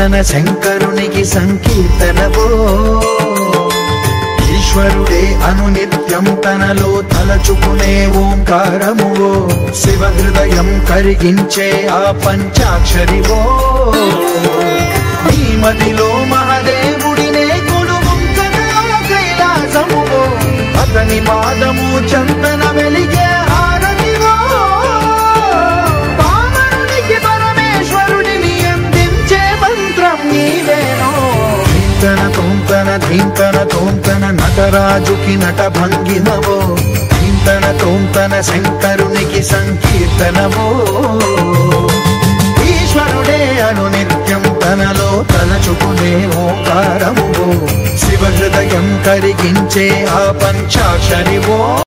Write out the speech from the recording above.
తన శంకరునికి సంకీర్తనవో ఈశ్వరుడే అనునిత్యం తనలో తలచుకునే ఓంకారమువో శివ హృదయం కరిగించే ఆ పంచాక్షరివో నీ మదిలో మహదేవుడినే కొలువుంచగా కైలాసమువో అతని పాదము చందన వెలిగే హారతివో పామరునికి పరమేశ్వరుడిని అందించే మంత్రం నీవేనో ధీంతన తోంతన ధీంతన తోంతన నటరాజుకి నట భంగిమవో ధీంతన తోంతన శంకరునికి సంకీర్తనవో ఈశ్వరుడే అనునిత్యం తనలో తలచుకునే ఓంకారమువో శివ హృదయం కరిగించే ఆ పంచాక్షరివో